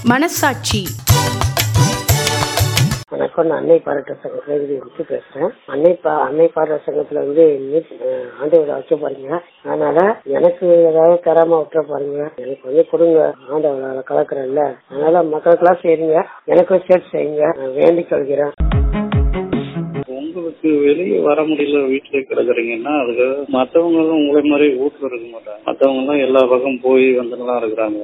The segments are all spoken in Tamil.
மனசாட்சி வணக்கம் நான் அன்னை பாராட்ட சங்கத்துல வச்சு பேசுறேன் அன்னை பா அன்னை பாராட்ட சங்கத்துல வந்து மீட் ஆண்டவரை வைக்க போறீங்க அதனால எனக்கு ஏதாவது தராம விட்டுற பாருங்க எனக்கு வந்து கொடுங்க ஆண்டவரை கலக்குறேன்ல அதனால மக்களுக்கெல்லாம் செய்யுங்க எனக்கும் சேர்த்து செய்யுங்க நான் வேண்டிக் கொள்கிறேன் உங்களுக்கு வெளியே வர முடியல வீட்டுல கிடக்குறீங்கன்னா அதுக்கு மத்தவங்களும் உங்களை மாதிரி வீட்டுல இருக்க மாட்டாங்க மத்தவங்க எல்லாம் எல்லா பக்கம் போய் வந்துலாம் இருக்கிறாங்க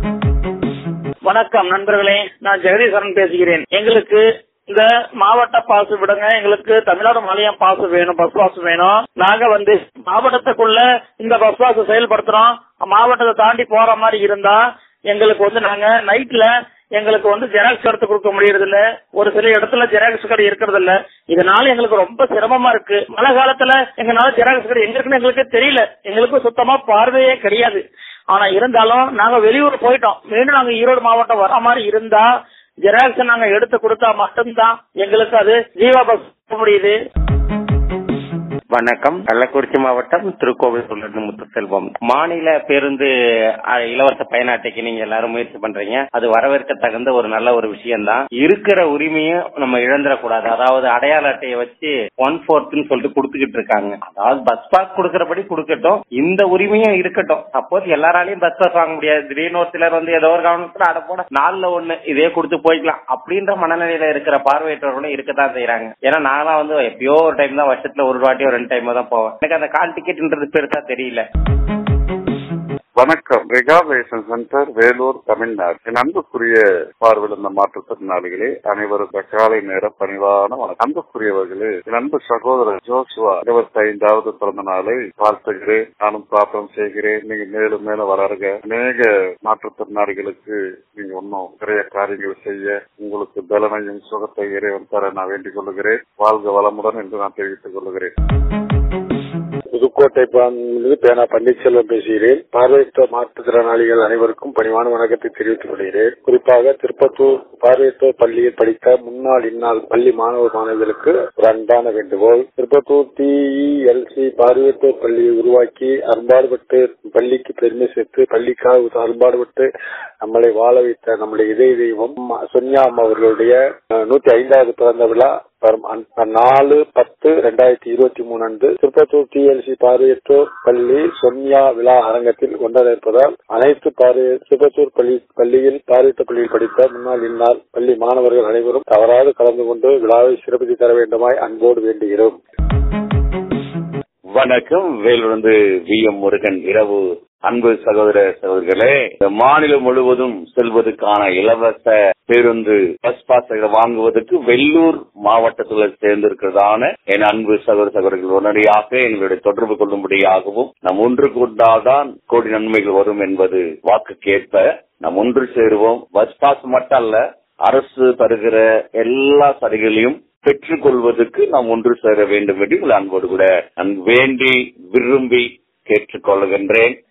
வணக்கம் நண்பர்களே நான் ஜெகதீஸ்வரன் பேசுகிறேன் எங்களுக்கு இந்த மாவட்ட பாஸ் விடுங்க எங்களுக்கு தமிழ்நாடு மாநிலம் பாஸ் வேணும் பஸ் பாஸ் வேணும் நாங்க வந்து மாவட்டத்துக்குள்ள இந்த பஸ் பாஸ் செயல்படுத்துறோம் மாவட்டத்தை தாண்டி போற மாதிரி இருந்தா எங்களுக்கு வந்து நாங்க நைட்ல எங்களுக்கு வந்து ஜெராக்ஸ் எடுத்து கொடுக்க முடியறது இல்ல ஒரு சில இடத்துல ஜெராக்ஸ் கடை இருக்கிறது இல்ல இதனால எங்களுக்கு ரொம்ப சிரமமா இருக்கு மழை காலத்துல எங்கனால ஜெராக்ஸ் கடை எங்க இருக்குன்னு எங்களுக்கு தெரியல எங்களுக்கு சுத்தமா பார்வையே கிடையாது ஆனா இருந்தாலும் நாங்க வெளியூர் போயிட்டோம் மீண்டும் நாங்க ஈரோடு மாவட்டம் வர மாதிரி இருந்தா ஜெராக்ஸ் நாங்க எடுத்து கொடுத்தா மட்டும்தான் எங்களுக்கு அது ஜீவா பஸ் முடியுது வணக்கம் கள்ளக்குறிச்சி மாவட்டம் திருக்கோவிலூர்ல முத்துசெல்வம் மாநில பேருந்து அஹ், இலவச பயண அட்டைக்கு நீங்க எல்லாரும் முயற்சி பண்றீங்க அது வரவேற்க தகுந்த ஒரு நல்ல ஒரு விஷயம் தான் இருக்கிற உரிமையும் நம்ம இழந்துடக்கூடாது அதாவது அடையாள அட்டையை வச்சு ஒன் போர்த்னு சொல்லிட்டு கொடுத்துக்கிட்டு இருக்காங்க அதாவது பஸ் பாஸ் கொடுக்கறபடி கொடுக்கட்டும் இந்த உரிமையும் இருக்கட்டும் சப்போஸ் எல்லாராலையும் பஸ் பாஸ் வாங்க முடியாது திடீர்னு ஒரு சிலர் வந்து ஏதோ ஒரு கவனத்துல அட போட நாலுல ஒண்ணு இதே கொடுத்து போய்க்கலாம் அப்படின்ற மனநிலையில இருக்கிற பார்வையற்றவர்களும் இருக்கத்தான் செய்யறாங்க ஏன்னா நான்லாம் வந்து எப்பயோ ஒரு டைம் தான் வருஷத்துல ஒரு வாட்டியோ ரெண்டு டைம் தான் போவேன் எனக்கு அந்த கால் டிக்கெட்ன்றது பெருசா தெரியல வணக்கம் ரிகாவேஷன் சென்டர் வேலூர் தமிழ்நாடு என் அன்புக்குரிய பார்வையிழந்த மாற்றுத்திறனாளிகளே அனைவரும் காலை நேர பணிவான வணக்கம். அன்புக்குரியவர்களே என் அன்பு சகோதரர் ஜோசுவா இருபத்தி ஐந்தாவது பிறந்த நாளை வாழ்த்துகிறேன் நானும் பிரார்த்தனை செய்கிறேன் நீங்க மேலும் மேலும் வளருக அநேக மாற்றுத்திறனாளிகளுக்கு நீங்க இன்னும் நிறைய காரியங்கள் செய்ய உங்களுக்கு பலனையும் சுகத்தை இறைவன் தர நான் வேண்டிக் கொள்கிறேன் வாழ்க வளமுடன் என்று நான் தெரிவித்துக் கொள்கிறேன் புதுக்கோட்டை பாலிருந்து பேனா பன்னீர்செல்வம் பேசுகிறேன் பார்வையற்ற மாற்றுத்திறனாளிகள் அனைவருக்கும் பணிவான வணக்கத்தை தெரிவித்துக் கொள்கிறேன் குறிப்பாக திருப்பத்தூர் பார்வையற்றோர் பள்ளியில் படித்த முன்னாள் இந்நாள் பள்ளி மாணவ மாணவிகளுக்கு ஒரு அன்பான வேண்டுகோள் திருப்பத்தூர் டிஇஎல்சி பார்வையற்றோர் பள்ளியை உருவாக்கி அன்பாடுபட்டு பள்ளிக்கு பெருமை சேர்த்து பள்ளிக்காக அன்பாடுபட்டு நம்மளை வாழ வைத்த நம்முடைய இதய தெய்வம் சொன்யா அம்மா அவர்களுடைய அஹ், நூத்தி ஐந்தாவது பிறந்த விழா வரும் அந்த நாலு பத்து ரெண்டாயிரத்தி இருபத்தி மூணு அன்று திருப்பத்தூர் டிஎல்சி பார்வையற்றோர் பள்ளி சொன்யா விழா அரங்கத்தில் கொண்டாட இருப்பதால் அனைத்து பார்வை திருப்பத்தூர் பள்ளி பள்ளியில் பார்வையற்ற பள்ளியில் படித்த முன்னாள் இந்நாள் பள்ளி மாணவர்கள் அனைவரும் தவறாது கலந்து கொண்டு விழாவை சிறப்பித்து தர வேண்டுமாய் அன்போடு வேண்டுகிறோம் வணக்கம் வேலூர்ந்து வி எம் முருகன் இரவு அன்பு சகோதர சகோதரிகளே இந்த மாநிலம் முழுவதும் செல்வதற்கான இலவச பேருந்து பஸ் பாஸ் வாங்குவதற்கு வெள்ளூர் மாவட்டத்தில் சேர்ந்திருக்கிறதான என் அன்பு சகோதர சகோதரிகள் உடனடியாக எங்களுடைய தொடர்பு கொள்ளும்படியாகவும் நம் ஒன்று கொண்டால்தான் கோடி நன்மைகள் வரும் என்பது வாக்குக்கேற்ப நாம் ஒன்று சேருவோம் பஸ் பாஸ் மட்டும் அல்ல அரசு தருகிற எல்லா சலுகைகளையும் பெற்றுக் கொள்வதற்கு நாம் ஒன்று சேர வேண்டும் என்று உங்கள் அன்போடு கூட நான் வேண்டி விரும்பி கேட்டுக்கொள்கின்றேன்